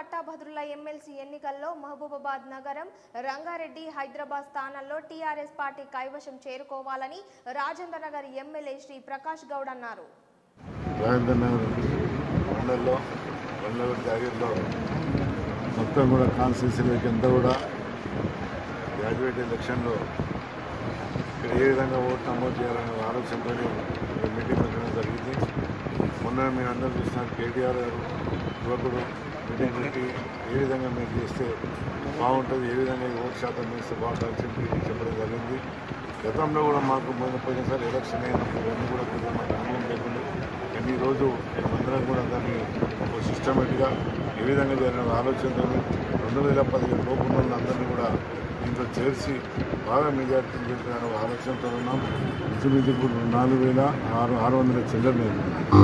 పట్టాభద్రుల MLC ఎన్నికల్లో మహబూబాబాద్ నగరం రంగారెడ్డి హైదరాబాద్ స్థానాల్లో టీఆర్ఎస్ పార్టీ కైవశం చేరుకోవాలని రాజేంద్ర నగర్ ఎమ్మెల్యే శ్రీ ప్రకాష్ గౌడ్ అన్నారు రాజేంద్ర నగర్ మండల్లో రంగారెడ్డి జాగీర్లో మొత్తం కూడా కాన్స్టిట్యూన్సీలోకి అంతా కూడా గ్రాడ్యుయేట్ ఎలక్షన్లో ఇక్కడ ఏ విధంగా ఓటు నమోదు చేయాలనే ఆలోచనతో మీటింగ్ పెట్టడం జరిగింది మొన్న మీరు అందరూ చూస్తున్నారు కేటీఆర్ గారు యువకుడు మీటింగ్ పెట్టి ఏ విధంగా మీరు చేస్తే బాగుంటుంది ఏ విధంగా ఈ ఓటు శాతం వేస్తే బాగుంటుంది చెప్పి చెప్పడం జరిగింది గతంలో కూడా మాకు మొన్న పోయినసారి ఎలక్షన్ అయినప్పుడు ఇవన్నీ కూడా కొద్దిగా మాకు అనుభవం లేకుండా కానీ ఈరోజు మేమందరం కూడా దాన్ని ఒక సిస్టమేటిక్గా ఏ విధంగా చేయాలనే ఆలోచనతో రెండు వేల పదిహేను లోపు ఉన్న అందరినీ కూడా దీంట్లో చేర్చి బాగా మెజార్టీ చేయాలనే ఆలోచనతో ఉన్నాం ఇంచుమించు ఇప్పుడు నాలుగు వేల ఆరు ఆరు వందల చిల్లర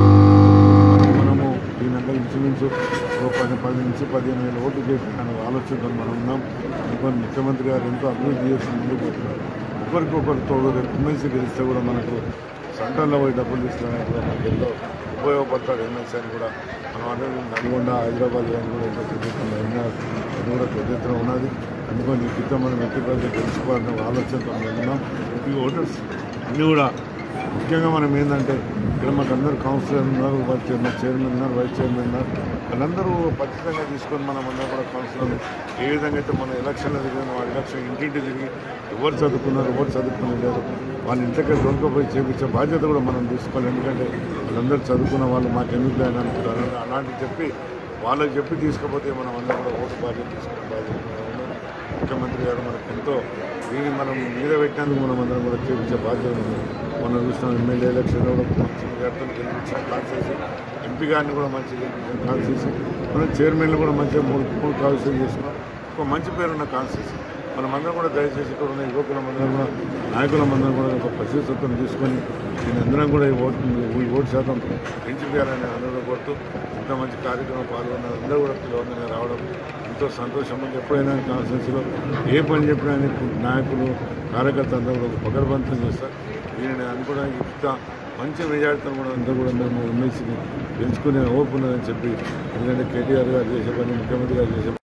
మనము దీనిలో ఇంచుమించు ఒక పది పది నుంచి పదిహేను వేల ఓట్లు చేయాలనే ఆలోచనతో మనం ఉన్నాం అనుకోని ముఖ్యమంత్రి గారు ఎంతో అభివృద్ధి చేసి ముందుకు పోతున్నారు ఒకరికొకరు తోడు రేపు ఎమ్మెల్సీ గెలిస్తే కూడా మనకు సెంటర్లో పోయి డబ్బులు తీసుకునే కూడా మనకు ఎంతో ఉపయోగపడతాడు ఎమ్మెల్సీ అని కూడా మనం అందరం నల్గొండ హైదరాబాద్ కానీ కూడా ఎంతో పెద్ద ఎత్తున ఉన్నారు అది కూడా పెద్ద ఎత్తున ఉన్నది అందుకని ఈ క్రితం మనం ఎట్టి ప్రజలు తెలుసుకోవాలనే ఆలోచనతో మనం ఉన్నాం ఈ ఓటర్స్ అన్నీ కూడా ముఖ్యంగా మనం ఏంటంటే ఇక్కడ మాకు అందరూ కౌన్సిలర్ ఉన్నారు వైస్ చైర్మన్ చైర్మన్ ఉన్నారు వైస్ చైర్మన్ ఉన్నారు వాళ్ళందరూ ఖచ్చితంగా తీసుకొని మనం అందరం కూడా కౌన్సిలర్ ఏ విధంగా అయితే మన ఎలక్షన్లో తిరిగిన వాళ్ళ ఎలక్షన్ ఇంటింటి తిరిగి ఎవరు చదువుకున్నారు ఎవరు చదువుకోలేదు వాళ్ళ ఇంటికి దొరకపోయి చేపించే బాధ్యత కూడా మనం తీసుకోవాలి ఎందుకంటే వాళ్ళందరూ చదువుకున్న వాళ్ళు మాకు ఎందుకు అని అనుకుంటారు అలాంటివి చెప్పి వాళ్ళకి చెప్పి తీసుకపోతే మనం అందరం కూడా ఓటు బాధ్యత తీసుకునే బాధ్యత కూడా ఉన్నది. ముఖ్యమంత్రి గారు మనకు ఎంతో దీన్ని మనం మీద పెట్టినందుకు మనం అందరం కూడా చేపించే బాధ్యత ఉంది మనం చూసిన ఎమ్మెల్యే ఎలక్షన్లో కూడా మంచి మెజార్టీతో గెలిపించిన కాన్సెన్సీ ఎంపీ గారిని కూడా మంచి గెలిపించిన కాన్సెన్సీ మనం చైర్మన్లు కూడా మంచిగా మూడు మూడు కాన్సెన్సీ చేసుకున్నాం ఒక మంచి పేరున్న కాన్సెన్సీ మనం అందరం కూడా దయచేసి ఇక్కడ ఉన్న యువకుల మందరం కూడా నాయకుల మందరం కూడా ఒక పరిశుభ్రతను తీసుకొని దీని అందరం కూడా ఈ ఓటు ఈ ఓటు శాతం పెంచిపోయాలని అందరూ కోరుతూ ఇంత మంచి కార్యక్రమం పాల్గొన్న అందరూ కూడా పిలవంగా రావడం ఎంతో సంతోషం ఉంది ఎప్పుడైనా కాన్స్టిట్యూన్సీలో ఏ పని చెప్పినా కానీ నాయకులు కార్యకర్తలు అందరూ కూడా పకడ్బంతం చేస్తారు దీనిని అనుకోవడానికి ఇంత మంచి మెజార్టీతో కూడా అందరూ కూడా మేము ఎమ్మెల్సీని గెలుచుకునే ఓపు ఉన్నదని చెప్పి ఎందుకంటే కేటీఆర్ గారు చేసే పని ముఖ్యమంత్రి గారు చేసే